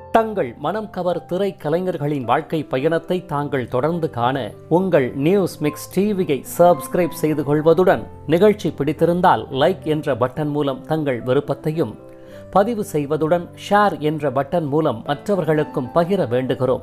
தங்கள் மனம் கவர் திரை கலைஞர்களின் வாழ்க்கை பயணத்தை தாங்கள் தொடர்ந்து காண உங்கள் நியூஸ் மிக்ஸ் டிவியை சப்ஸ்கிரைப் செய்து கொள்வதுடன் நிகழ்ச்சி பிடித்திருந்தால் லைக் என்ற பட்டன் மூலம் தங்கள் விருப்பத்தையும் பதிவு செய்வதுடன் ஷேர் என்ற பட்டன் மூலம் மற்றவர்களுக்கும் பகிர வேண்டுகிறோம்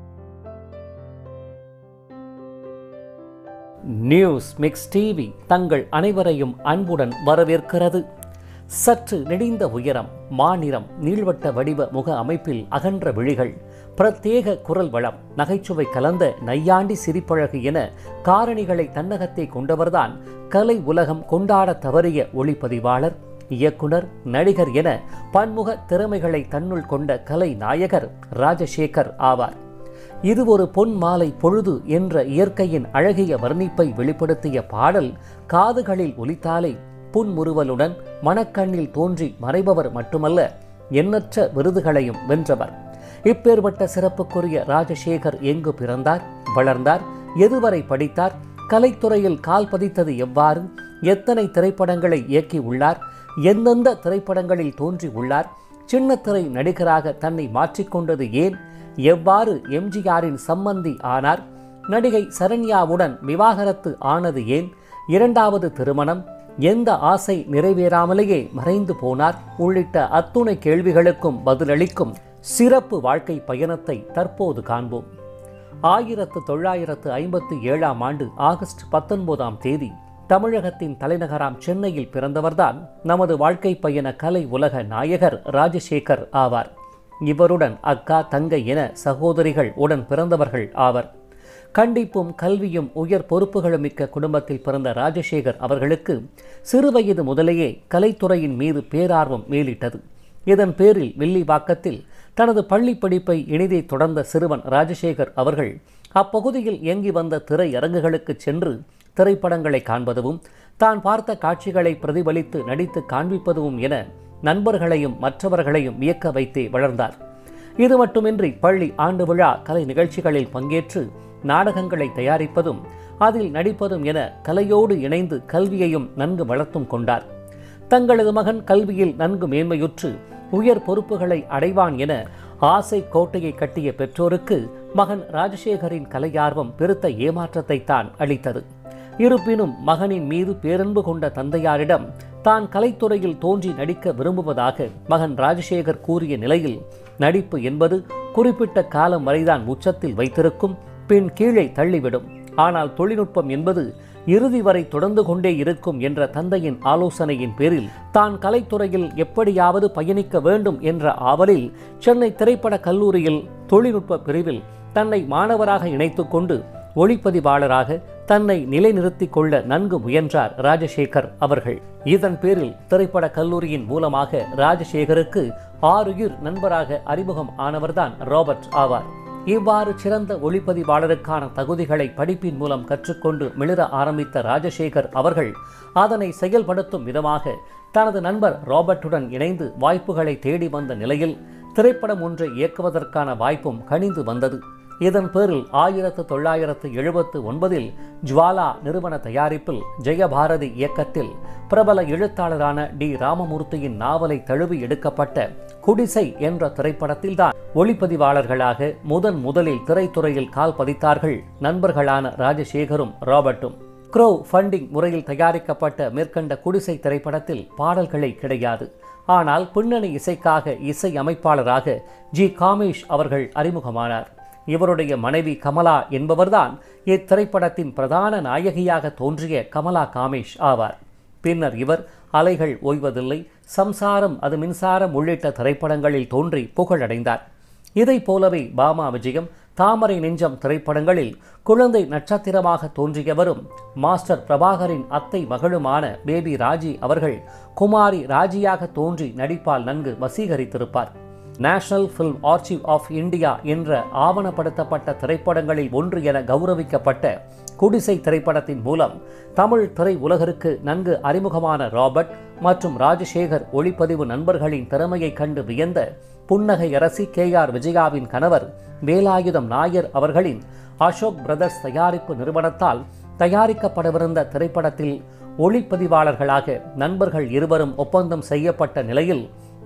நியூஸ் மிக்ஸ் டிவி தங்கள் அனைவரையும் அன்புடன் வரவேற்கிறது சற்று நெடிந்த உயரம் மாநிறம் நீள்வட்ட வடிவ முக அமைப்பில் அகன்ற விழிகள் பிரத்யேக குரல் வளம் நகைச்சுவை கலந்த நையாண்டி சிரிப்பழகு என காரணிகளை தன்னகத்தை கொண்டவர்தான் கலை உலகம் கொண்டாட தவறிய ஒளிப்பதிவாளர் இயக்குனர் நடிகர் என பன்முக திறமைகளை தன்னுள் கொண்ட கலை நாயகர் ராஜசேகர் ஆவார் இது ஒரு பொன் மாலை பொழுது என்ற இயற்கையின் அழகிய வர்ணிப்பை வெளிப்படுத்திய பாடல் காதுகளில் ஒலித்தாலே புன்முறுவலுடன் மனக்கண்ணில் தோன்றி மறைபவர் மட்டுமல்ல எண்ணற்ற விருதுகளையும் வென்றவர் இப்பேற்பட்ட சிறப்புக்குரிய ராஜசேகர் எங்கு பிறந்தார் வளர்ந்தார் எதுவரை படித்தார் கலைத்துறையில் கால் பதித்தது எவ்வாறு எத்தனை திரைப்படங்களை இயக்கி உள்ளார் எந்தெந்த திரைப்படங்களில் தோன்றி உள்ளார் சின்னத்திரை நடிகராக தன்னை மாற்றிக்கொண்டது ஏன் எவ்வாறு எம்ஜிஆரின் சம்மந்தி ஆனார் நடிகை சரண்யாவுடன் விவாகரத்து ஆனது ஏன் இரண்டாவது திருமணம் எந்த ஆசை நிறைவேறாமலேயே மறைந்து போனார் உள்ளிட்ட அத்துணை கேள்விகளுக்கும் பதிலளிக்கும் சிறப்பு வாழ்க்கை பயணத்தை தற்போது காண்போம் ஆயிரத்து தொள்ளாயிரத்து ஐம்பத்தி ஏழாம் ஆண்டு ஆகஸ்ட் பத்தொன்பதாம் தேதி தமிழகத்தின் தலைநகராம் சென்னையில் பிறந்தவர்தான் நமது வாழ்க்கை பயண கலை உலக நாயகர் ராஜசேகர் ஆவார் இவருடன் அக்கா தங்கை என சகோதரிகள் உடன் பிறந்தவர்கள் ஆவர் கண்டிப்பும் கல்வியும் உயர் பொறுப்புகளும் மிக்க குடும்பத்தில் பிறந்த ராஜசேகர் அவர்களுக்கு சிறுவயது முதலேயே கலைத்துறையின் மீது பேரார்வம் மேலிட்டது இதன் பேரில் வில்லிவாக்கத்தில் தனது பள்ளி படிப்பை இனிதே தொடர்ந்த சிறுவன் ராஜசேகர் அவர்கள் அப்பகுதியில் இயங்கி வந்த திரையரங்குகளுக்கு சென்று திரைப்படங்களை காண்பதும் தான் பார்த்த காட்சிகளை பிரதிபலித்து நடித்து காண்பிப்பதும் என நண்பர்களையும் மற்றவர்களையும் வியக்க வைத்தே வளர்ந்தார் இது மட்டுமின்றி பள்ளி ஆண்டு விழா கலை நிகழ்ச்சிகளில் பங்கேற்று நாடகங்களை தயாரிப்பதும் அதில் நடிப்பதும் என கலையோடு இணைந்து கல்வியையும் நன்கு வளர்த்தும் கொண்டார் தங்களது மகன் கல்வியில் நன்கு மேன்மையுற்று உயர் பொறுப்புகளை அடைவான் என ஆசை கோட்டையை கட்டிய பெற்றோருக்கு மகன் ராஜசேகரின் கலையார்வம் பெருத்த ஏமாற்றத்தை தான் அளித்தது இருப்பினும் மகனின் மீது பேரன்பு கொண்ட தந்தையாரிடம் தான் கலைத்துறையில் தோன்றி நடிக்க விரும்புவதாக மகன் ராஜசேகர் கூறிய நிலையில் நடிப்பு என்பது குறிப்பிட்ட காலம் வரைதான் உச்சத்தில் வைத்திருக்கும் பின் கீழே தள்ளிவிடும் ஆனால் தொழில்நுட்பம் என்பது இறுதி வரை தொடர்ந்து கொண்டே இருக்கும் என்ற தந்தையின் ஆலோசனையின் பேரில் தான் கலைத்துறையில் எப்படியாவது பயணிக்க வேண்டும் என்ற ஆவலில் சென்னை திரைப்பட கல்லூரியில் தொழில்நுட்ப பிரிவில் தன்னை மாணவராக இணைத்துக்கொண்டு ஒளிப்பதிவாளராக தன்னை நிலைநிறுத்திக் கொள்ள நன்கு முயன்றார் ராஜசேகர் அவர்கள் இதன் பேரில் திரைப்பட கல்லூரியின் மூலமாக ராஜசேகருக்கு ஆறுயிர் நண்பராக அறிமுகம் ஆனவர்தான் ராபர்ட் ஆவார் இவ்வாறு சிறந்த ஒளிப்பதிவாளருக்கான தகுதிகளை படிப்பின் மூலம் கற்றுக்கொண்டு மிளிர ஆரம்பித்த ராஜசேகர் அவர்கள் அதனை செயல்படுத்தும் விதமாக தனது நண்பர் ராபர்ட்டுடன் இணைந்து வாய்ப்புகளை தேடி வந்த நிலையில் திரைப்படம் ஒன்றை இயக்குவதற்கான வாய்ப்பும் கனிந்து வந்தது இதன் பேரில் ஆயிரத்து தொள்ளாயிரத்து எழுபத்து ஒன்பதில் ஜுவாலா நிறுவன தயாரிப்பில் ஜெயபாரதி இயக்கத்தில் பிரபல எழுத்தாளரான டி ராமமூர்த்தியின் நாவலை தழுவி எடுக்கப்பட்ட குடிசை என்ற திரைப்படத்தில்தான் ஒளிப்பதிவாளர்களாக முதன் முதலில் திரைத்துறையில் கால் பதித்தார்கள் நண்பர்களான ராஜசேகரும் ராபர்ட்டும் க்ரோ ஃபண்டிங் முறையில் தயாரிக்கப்பட்ட மேற்கண்ட குடிசை திரைப்படத்தில் பாடல்களை கிடையாது ஆனால் பின்னணி இசைக்காக இசை அமைப்பாளராக ஜி காமேஷ் அவர்கள் அறிமுகமானார் இவருடைய மனைவி கமலா என்பவர்தான் இத்திரைப்படத்தின் பிரதான நாயகியாக தோன்றிய கமலா காமேஷ் ஆவார் பின்னர் இவர் அலைகள் ஓய்வதில்லை சம்சாரம் அது மின்சாரம் உள்ளிட்ட திரைப்படங்களில் தோன்றி புகழடைந்தார் இதைப் போலவே பாமா விஜயம் தாமரை நெஞ்சம் திரைப்படங்களில் குழந்தை நட்சத்திரமாக தோன்றியவரும் மாஸ்டர் பிரபாகரின் அத்தை மகளுமான பேபி ராஜி அவர்கள் குமாரி ராஜியாக தோன்றி நடிப்பால் நன்கு வசீகரித்திருப்பார் National Film Archive of India என்ற ஆவணப்படுத்தப்பட்ட திரைப்படங்களில் ஒன்று என கௌரவிக்கப்பட்ட குடிசை திரைப்படத்தின் மூலம் தமிழ் திரை உலகிற்கு நன்கு அறிமுகமான ராபர்ட் மற்றும் ராஜசேகர் ஒளிப்பதிவு நண்பர்களின் திறமையை கண்டு வியந்த புன்னகை அரசி கே ஆர் விஜயாவின் கணவர் வேலாயுதம் நாயர் அவர்களின் அசோக் பிரதர்ஸ் தயாரிப்பு நிறுவனத்தால் தயாரிக்கப்படவிருந்த திரைப்படத்தில் ஒளிப்பதிவாளர்களாக நண்பர்கள் இருவரும் ஒப்பந்தம் செய்யப்பட்ட நிலையில்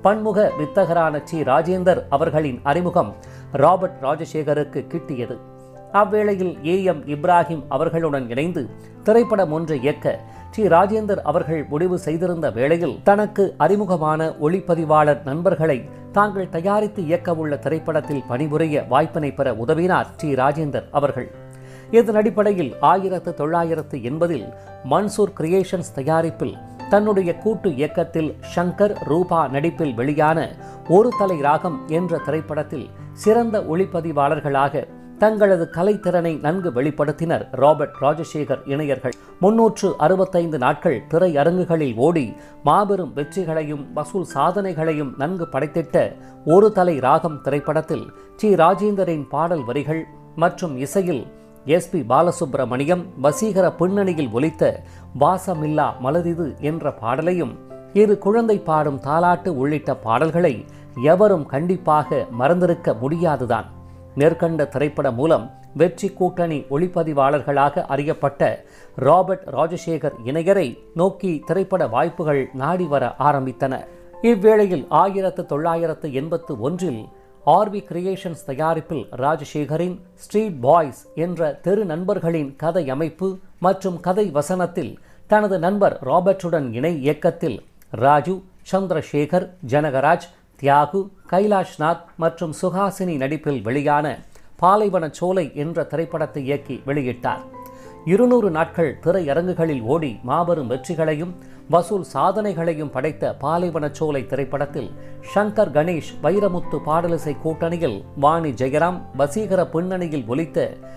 பன்முக வித்தகரான சி ராஜேந்தர் அவர்களின் அறிமுகம் ராபர்ட் ராஜசேகருக்கு கிட்டியது அவ்வேளையில் ஏ எம் இப்ராஹிம் அவர்களுடன் இணைந்து திரைப்படம் ஒன்றை இயக்க டி ராஜேந்தர் அவர்கள் முடிவு செய்திருந்த வேளையில் தனக்கு அறிமுகமான ஒளிப்பதிவாளர் நண்பர்களை தாங்கள் தயாரித்து இயக்கவுள்ள திரைப்படத்தில் பணிபுரிய வாய்ப்பினை பெற உதவினார் டி ராஜேந்தர் அவர்கள் இதன் அடிப்படையில் ஆயிரத்து தொள்ளாயிரத்து எண்பதில் மன்சூர் கிரியேஷன்ஸ் தயாரிப்பில் தன்னுடைய கூட்டு இயக்கத்தில் ஷங்கர் ரூபா நடிப்பில் வெளியான ஒரு தலை ராகம் என்ற திரைப்படத்தில் சிறந்த ஒளிப்பதிவாளர்களாக தங்களது கலைத்திறனை நன்கு வெளிப்படுத்தினர் ராபர்ட் ராஜசேகர் இணையர்கள் முன்னூற்று அறுபத்தைந்து நாட்கள் திரையரங்குகளில் ஓடி மாபெரும் வெற்றிகளையும் வசூல் சாதனைகளையும் நன்கு படைத்திட்ட ஒரு தலை ராகம் திரைப்படத்தில் டி ராஜேந்தரின் பாடல் வரிகள் மற்றும் இசையில் எஸ் பி பாலசுப்பிரமணியம் வசீகர பின்னணியில் ஒலித்த வாசமில்லா மலரிது என்ற பாடலையும் இரு குழந்தை பாடும் தாலாட்டு உள்ளிட்ட பாடல்களை எவரும் கண்டிப்பாக மறந்திருக்க முடியாதுதான் மேற்கண்ட திரைப்படம் மூலம் வெற்றி கூட்டணி ஒளிப்பதிவாளர்களாக அறியப்பட்ட ராபர்ட் ராஜசேகர் இணையரை நோக்கி திரைப்பட வாய்ப்புகள் நாடி வர ஆரம்பித்தன இவ்வேளையில் ஆயிரத்து தொள்ளாயிரத்து எண்பத்து ஒன்றில் ஆர்வி கிரியேஷன்ஸ் தயாரிப்பில் ராஜசேகரின் ஸ்ட்ரீட் பாய்ஸ் என்ற தெரு நண்பர்களின் கதை அமைப்பு மற்றும் கதை வசனத்தில் தனது நண்பர் ராபர்ட்டுடன் இணை இயக்கத்தில் ராஜு சந்திரசேகர் ஜனகராஜ் தியாகு கைலாஷ்நாத் மற்றும் சுஹாசினி நடிப்பில் வெளியான பாலைவன சோலை என்ற திரைப்படத்தை இயக்கி வெளியிட்டார் இருநூறு நாட்கள் திரையரங்குகளில் ஓடி மாபெரும் வெற்றிகளையும் வசூல் சாதனைகளையும் படைத்த பாலைவன சோலை திரைப்படத்தில் ஷங்கர் கணேஷ் வைரமுத்து பாடலிசை கூட்டணியில் வாணி ஜெயராம் வசீகர பின்னணியில் ஒலித்த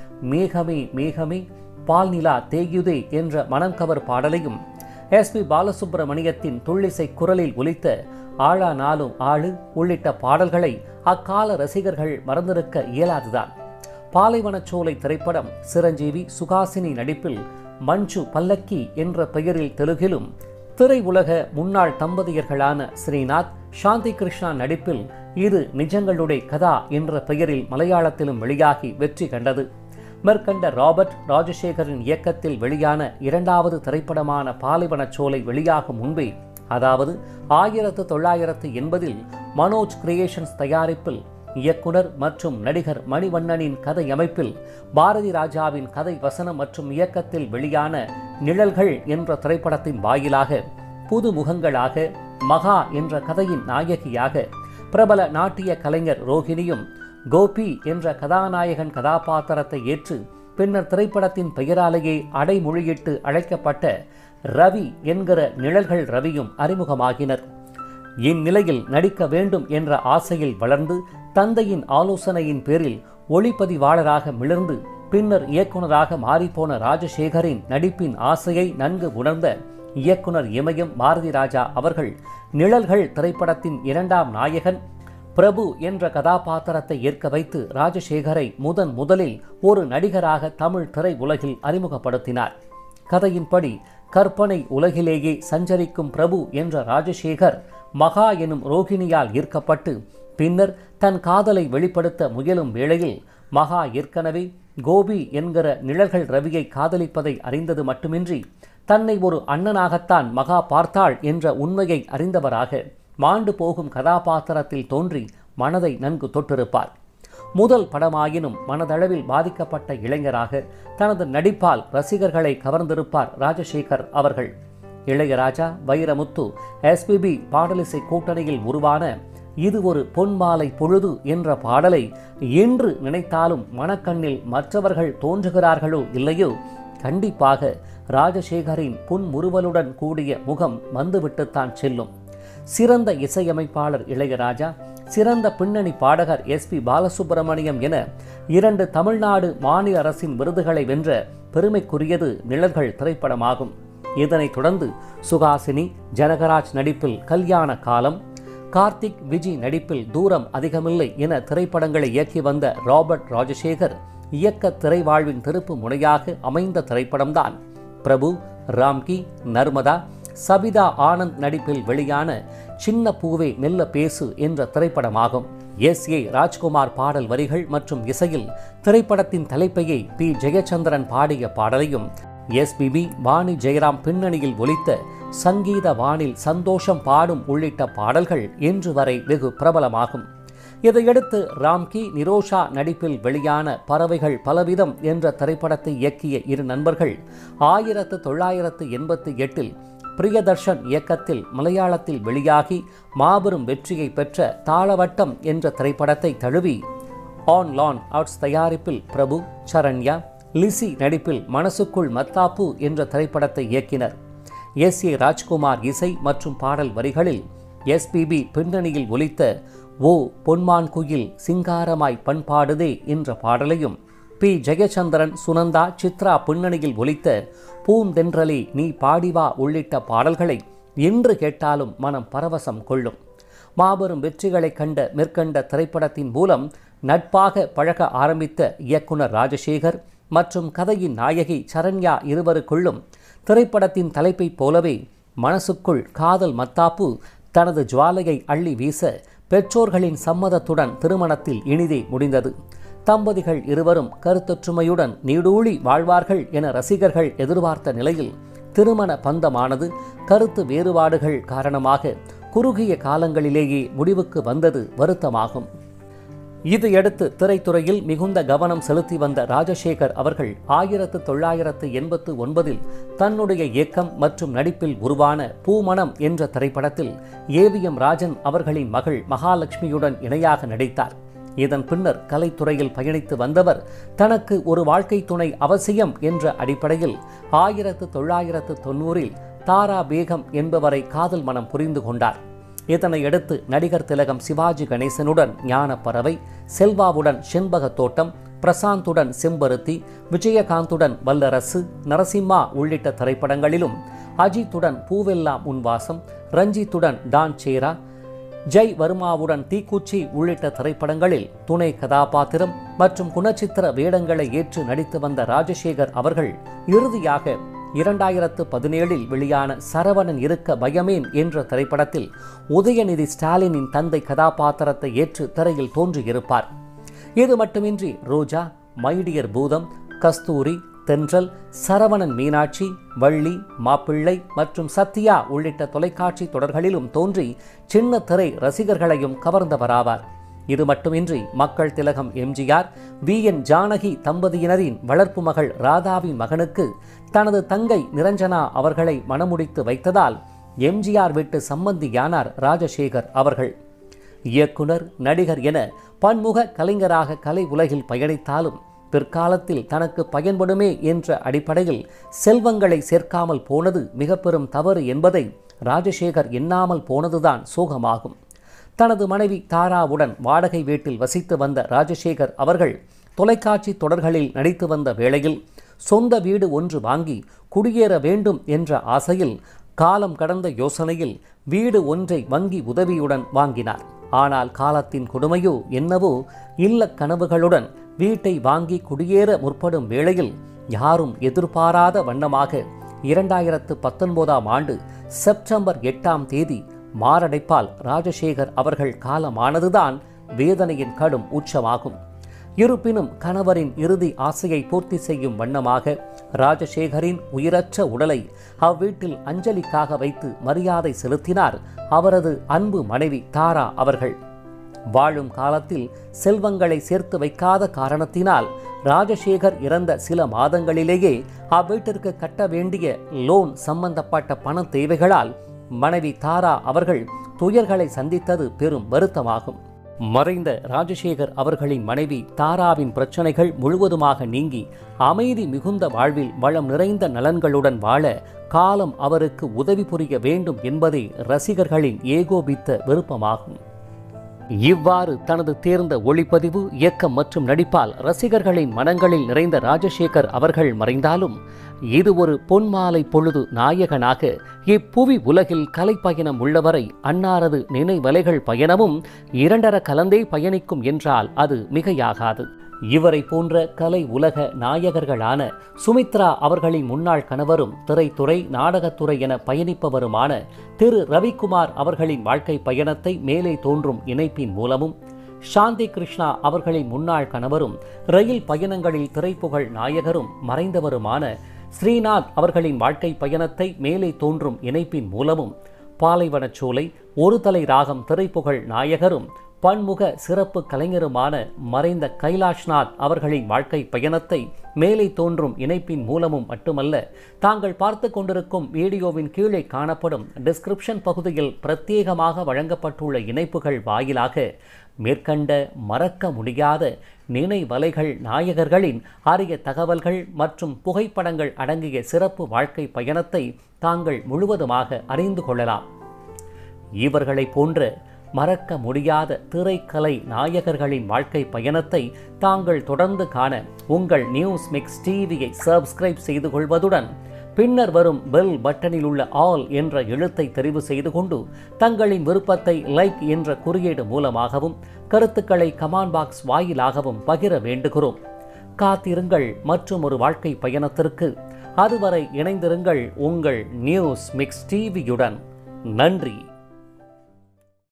மேகமே மேகமே பால்நிலா தேயுதே என்ற மனம்கவர் பாடலையும் எஸ் பி பாலசுப்பிரமணியத்தின் துள்ளிசை குரலில் ஒலித்த ஆழா நாளும் ஆளு உள்ளிட்ட பாடல்களை அக்கால ரசிகர்கள் மறந்திருக்க இயலாதுதான் பாலைவனச்சோலை திரைப்படம் சிரஞ்சீவி சுகாசினி நடிப்பில் மஞ்சு பல்லக்கி என்ற பெயரில் தெலுங்கிலும் திரையுலக முன்னாள் தம்பதியர்களான ஸ்ரீநாத் சாந்தி கிருஷ்ணா நடிப்பில் இரு நிஜங்களுடைய கதா என்ற பெயரில் மலையாளத்திலும் வெளியாகி வெற்றி கண்டது மேற்கண்ட ராபர்ட் ராஜசேகரின் இயக்கத்தில் வெளியான இரண்டாவது திரைப்படமான பாலைவனச்சோலை வெளியாகும் முன்பே அதாவது ஆயிரத்து தொள்ளாயிரத்து எண்பதில் மனோஜ் கிரியேஷன்ஸ் தயாரிப்பில் இயக்குனர் மற்றும் நடிகர் மணிவண்ணனின் கதை அமைப்பில் பாரதி ராஜாவின் கதை வசனம் மற்றும் இயக்கத்தில் வெளியான நிழல்கள் என்ற திரைப்படத்தின் வாயிலாக புது முகங்களாக மகா என்ற கதையின் நாயகியாக பிரபல நாட்டிய கலைஞர் ரோஹிணியும் கோபி என்ற கதாநாயகன் கதாபாத்திரத்தை ஏற்று பின்னர் திரைப்படத்தின் பெயராலேயே அடைமொழியிட்டு அழைக்கப்பட்ட ரவி என்கிற நிழல்கள் ரவியும் அறிமுகமாகினர் இந்நிலையில் நடிக்க வேண்டும் என்ற ஆசையில் வளர்ந்து தந்தையின் ஆலோசனையின் பேரில் ஒளிப்பதிவாளராக மிளர்ந்து பின்னர் இயக்குனராக மாறிப்போன ராஜசேகரின் நடிப்பின் ஆசையை நன்கு உணர்ந்த இயக்குனர் இமயம் பாரதி ராஜா அவர்கள் நிழல்கள் திரைப்படத்தின் இரண்டாம் நாயகன் பிரபு என்ற கதாபாத்திரத்தை ஏற்க வைத்து ராஜசேகரை முதன் முதலில் ஒரு நடிகராக தமிழ் திரை உலகில் அறிமுகப்படுத்தினார் கதையின்படி கற்பனை உலகிலேயே சஞ்சரிக்கும் பிரபு என்ற ராஜசேகர் மகா எனும் ரோகிணியால் ஈர்க்கப்பட்டு பின்னர் தன் காதலை வெளிப்படுத்த முயலும் வேளையில் மகா ஏற்கனவே கோபி என்கிற நிழல்கள் ரவியை காதலிப்பதை அறிந்தது மட்டுமின்றி தன்னை ஒரு அண்ணனாகத்தான் மகா பார்த்தாள் என்ற உண்மையை அறிந்தவராக மாண்டு போகும் கதாபாத்திரத்தில் தோன்றி மனதை நன்கு தொட்டிருப்பார் முதல் படமாயினும் மனதளவில் பாதிக்கப்பட்ட இளைஞராக தனது நடிப்பால் ரசிகர்களை கவர்ந்திருப்பார் ராஜசேகர் அவர்கள் இளையராஜா வைரமுத்து எஸ்பிபி பாடலிசை கூட்டணியில் உருவான இது ஒரு பொன்மாலை பொழுது என்ற பாடலை என்று நினைத்தாலும் மனக்கண்ணில் மற்றவர்கள் தோன்றுகிறார்களோ இல்லையோ கண்டிப்பாக ராஜசேகரின் புன்முறுவலுடன் கூடிய முகம் வந்துவிட்டுத்தான் செல்லும் சிறந்த இசையமைப்பாளர் இளையராஜா சிறந்த பின்னணி பாடகர் எஸ் பி பாலசுப்பிரமணியம் என இரண்டு தமிழ்நாடு மாநில அரசின் விருதுகளை வென்ற பெருமைக்குரியது நிழல்கள் திரைப்படமாகும் இதனைத் தொடர்ந்து சுகாசினி ஜனகராஜ் நடிப்பில் கல்யாண காலம் கார்த்திக் விஜய் நடிப்பில் தூரம் அதிகமில்லை என திரைப்படங்களை இயக்கி வந்த ராபர்ட் ராஜசேகர் இயக்க திரைவாழ்வின் திருப்பு முனையாக அமைந்த திரைப்படம்தான் பிரபு ராம்கி நர்மதா சபிதா ஆனந்த் நடிப்பில் வெளியான சின்ன பூவே மெல்ல பேசு என்ற திரைப்படமாகும் எஸ் ஏ ராஜ்குமார் பாடல் வரிகள் மற்றும் இசையில் திரைப்படத்தின் தலைப்பையை பி ஜெயச்சந்திரன் பாடிய பாடலையும் எஸ்பிபி வாணி ஜெயராம் பின்னணியில் ஒலித்த சங்கீத வானில் சந்தோஷம் பாடும் உள்ளிட்ட பாடல்கள் இன்று வரை வெகு பிரபலமாகும் இதையடுத்து ராம்கி நிரோஷா நடிப்பில் வெளியான பறவைகள் பலவிதம் என்ற திரைப்படத்தை இயக்கிய இரு நண்பர்கள் ஆயிரத்து தொள்ளாயிரத்து எண்பத்தி எட்டில் பிரியதர்ஷன் இயக்கத்தில் மலையாளத்தில் வெளியாகி மாபெரும் வெற்றியை பெற்ற தாளவட்டம் என்ற திரைப்படத்தை தழுவி ஆன் லான் அவுட்ஸ் தயாரிப்பில் பிரபு சரண்யா லிசி நடிப்பில் மனசுக்குள் மத்தாப்பு என்ற திரைப்படத்தை இயக்கினர் எஸ் ஏ ராஜ்குமார் இசை மற்றும் பாடல் வரிகளில் எஸ்பிபி பின்னணியில் ஒலித்த ஓ பொன்மான் குயில் சிங்காரமாய் பண்பாடுதே என்ற பாடலையும் பி ஜெயச்சந்திரன் சுனந்தா சித்ரா பின்னணியில் ஒலித்த பூந்தென்றலே நீ பாடிவா உள்ளிட்ட பாடல்களை இன்று கேட்டாலும் மனம் பரவசம் கொள்ளும் மாபெரும் வெற்றிகளை கண்ட மேற்கண்ட திரைப்படத்தின் மூலம் நட்பாக பழக ஆரம்பித்த இயக்குனர் ராஜசேகர் மற்றும் கதையின் நாயகி சரண்யா இருவருக்குள்ளும் திரைப்படத்தின் தலைப்பைப் போலவே மனசுக்குள் காதல் மத்தாப்பு தனது ஜுவாலையை அள்ளி வீச பெற்றோர்களின் சம்மதத்துடன் திருமணத்தில் இனிதே முடிந்தது தம்பதிகள் இருவரும் கருத்தொற்றுமையுடன் நீடூழி வாழ்வார்கள் என ரசிகர்கள் எதிர்பார்த்த நிலையில் திருமண பந்தமானது கருத்து வேறுபாடுகள் காரணமாக குறுகிய காலங்களிலேயே முடிவுக்கு வந்தது வருத்தமாகும் இதையடுத்து திரைத்துறையில் மிகுந்த கவனம் செலுத்தி வந்த ராஜசேகர் அவர்கள் ஆயிரத்து தொள்ளாயிரத்து எண்பத்து ஒன்பதில் தன்னுடைய இயக்கம் மற்றும் நடிப்பில் உருவான பூமணம் என்ற திரைப்படத்தில் ஏவிஎம் ராஜன் அவர்களின் மகள் மகாலட்சுமியுடன் இணையாக நடித்தார் இதன் பின்னர் கலைத்துறையில் பயணித்து வந்தவர் தனக்கு ஒரு வாழ்க்கை துணை அவசியம் என்ற அடிப்படையில் ஆயிரத்து தொள்ளாயிரத்து தொண்ணூறில் தாரா பேகம் என்பவரை காதல் மனம் புரிந்து கொண்டார் இதனையடுத்து நடிகர் திலகம் சிவாஜி கணேசனுடன் ஞானப்பறவை செல்வாவுடன் செண்பக தோட்டம் பிரசாந்துடன் செம்பருத்தி விஜயகாந்துடன் வல்லரசு நரசிம்மா உள்ளிட்ட திரைப்படங்களிலும் அஜித்துடன் பூவெல்லாம் உன்வாசம் ரஞ்சித்துடன் டான் சேரா ஜெய் வர்மாவுடன் தீக்குச்சி உள்ளிட்ட திரைப்படங்களில் துணை கதாபாத்திரம் மற்றும் குணச்சித்திர வேடங்களை ஏற்று நடித்து வந்த ராஜசேகர் அவர்கள் இறுதியாக இரண்டாயிரத்து பதினேழில் வெளியான சரவணன் இருக்க பயமேன் என்ற திரைப்படத்தில் உதயநிதி ஸ்டாலினின் தந்தை கதாபாத்திரத்தை ஏற்று திரையில் தோன்றியிருப்பார் இது மட்டுமின்றி ரோஜா மைடியர் பூதம் கஸ்தூரி தென்றல் சரவணன் மீனாட்சி வள்ளி மாப்பிள்ளை மற்றும் சத்யா உள்ளிட்ட தொலைக்காட்சி தொடர்களிலும் தோன்றி சின்ன திரை ரசிகர்களையும் கவர்ந்தவராவார் இது மட்டுமின்றி மக்கள் திலகம் எம்ஜிஆர் வி என் ஜானகி தம்பதியினரின் வளர்ப்பு மகள் ராதாவின் மகனுக்கு தனது தங்கை நிரஞ்சனா அவர்களை மணமுடித்து வைத்ததால் எம்ஜிஆர் வீட்டு சம்பந்தியானார் ராஜசேகர் அவர்கள் இயக்குனர் நடிகர் என பன்முக கலைஞராக கலை உலகில் பயணித்தாலும் பிற்காலத்தில் தனக்கு பயன்படுமே என்ற அடிப்படையில் செல்வங்களை சேர்க்காமல் போனது மிக பெரும் தவறு என்பதை ராஜசேகர் எண்ணாமல் போனதுதான் சோகமாகும் தனது மனைவி தாராவுடன் வாடகை வீட்டில் வசித்து வந்த ராஜசேகர் அவர்கள் தொலைக்காட்சி தொடர்களில் நடித்து வந்த வேளையில் சொந்த வீடு ஒன்று வாங்கி குடியேற வேண்டும் என்ற ஆசையில் காலம் கடந்த யோசனையில் வீடு ஒன்றை வங்கி உதவியுடன் வாங்கினார் ஆனால் காலத்தின் கொடுமையோ என்னவோ இல்லக் கனவுகளுடன் வீட்டை வாங்கி குடியேற முற்படும் வேளையில் யாரும் எதிர்பாராத வண்ணமாக இரண்டாயிரத்து பத்தொன்பதாம் ஆண்டு செப்டம்பர் எட்டாம் தேதி மாரடைப்பால் ராஜசேகர் அவர்கள் காலமானதுதான் வேதனையின் கடும் உச்சமாகும் இருப்பினும் கணவரின் இறுதி ஆசையை பூர்த்தி செய்யும் வண்ணமாக ராஜசேகரின் உயிரற்ற உடலை அவ்வீட்டில் அஞ்சலிக்காக வைத்து மரியாதை செலுத்தினார் அவரது அன்பு மனைவி தாரா அவர்கள் வாழும் காலத்தில் செல்வங்களை சேர்த்து வைக்காத காரணத்தினால் ராஜசேகர் இறந்த சில மாதங்களிலேயே அவ்வீட்டிற்கு கட்ட வேண்டிய லோன் சம்பந்தப்பட்ட பண தேவைகளால் மனைவி தாரா அவர்கள் துயர்களை சந்தித்தது பெரும் வருத்தமாகும் மறைந்த ராஜசேகர் அவர்களின் மனைவி தாராவின் பிரச்சனைகள் முழுவதுமாக நீங்கி அமைதி மிகுந்த வாழ்வில் வளம் நிறைந்த நலன்களுடன் வாழ காலம் அவருக்கு உதவி புரிய வேண்டும் என்பதே ரசிகர்களின் ஏகோபித்த விருப்பமாகும் இவ்வாறு தனது தேர்ந்த ஒளிப்பதிவு இயக்கம் மற்றும் நடிப்பால் ரசிகர்களின் மனங்களில் நிறைந்த ராஜசேகர் அவர்கள் மறைந்தாலும் இது ஒரு பொன்மாலை பொழுது நாயகனாக இப்புவி உலகில் கலைப்பயணம் உள்ளவரை அன்னாரது நினைவலைகள் பயணமும் இரண்டர கலந்தே பயணிக்கும் என்றால் அது மிகையாகாது இவரை போன்ற கலை உலக நாயகர்களான சுமித்ரா அவர்களின் முன்னாள் கணவரும் திரைத்துறை நாடகத்துறை என பயணிப்பவருமான திரு ரவிக்குமார் அவர்களின் வாழ்க்கை பயணத்தை மேலே தோன்றும் இணைப்பின் மூலமும் சாந்தி கிருஷ்ணா அவர்களின் முன்னாள் கணவரும் ரயில் பயணங்களில் திரைப்புகழ் நாயகரும் மறைந்தவருமான ஸ்ரீநாத் அவர்களின் வாழ்க்கை பயணத்தை மேலே தோன்றும் இணைப்பின் மூலமும் பாலைவனச்சோலை ஒரு தலை ராகம் திரைப்புகழ் நாயகரும் பன்முக சிறப்பு கலைஞருமான மறைந்த கைலாஷ்நாத் அவர்களின் வாழ்க்கை பயணத்தை மேலே தோன்றும் இணைப்பின் மூலமும் மட்டுமல்ல தாங்கள் பார்த்து கொண்டிருக்கும் வீடியோவின் கீழே காணப்படும் டிஸ்கிரிப்ஷன் பகுதியில் பிரத்யேகமாக வழங்கப்பட்டுள்ள இணைப்புகள் வாயிலாக மேற்கண்ட மறக்க முடியாத நினைவலைகள் நாயகர்களின் அரிய தகவல்கள் மற்றும் புகைப்படங்கள் அடங்கிய சிறப்பு வாழ்க்கை பயணத்தை தாங்கள் முழுவதுமாக அறிந்து கொள்ளலாம் இவர்களைப் போன்ற மறக்க முடியாத திரைக்கலை நாயகர்களின் வாழ்க்கை பயணத்தை தாங்கள் தொடர்ந்து காண உங்கள் நியூஸ் மிக்ஸ் டிவியை சப்ஸ்கிரைப் செய்து கொள்வதுடன் பின்னர் வரும் பெல் பட்டனில் உள்ள ஆல் என்ற எழுத்தை தெரிவு செய்து கொண்டு தங்களின் விருப்பத்தை லைக் என்ற குறியீடு மூலமாகவும் கருத்துக்களை கமாண்ட் பாக்ஸ் வாயிலாகவும் பகிர வேண்டுகிறோம் காத்திருங்கள் மற்றும் ஒரு வாழ்க்கை பயணத்திற்கு அதுவரை இணைந்திருங்கள் உங்கள் நியூஸ் மிக்ஸ் டிவியுடன் நன்றி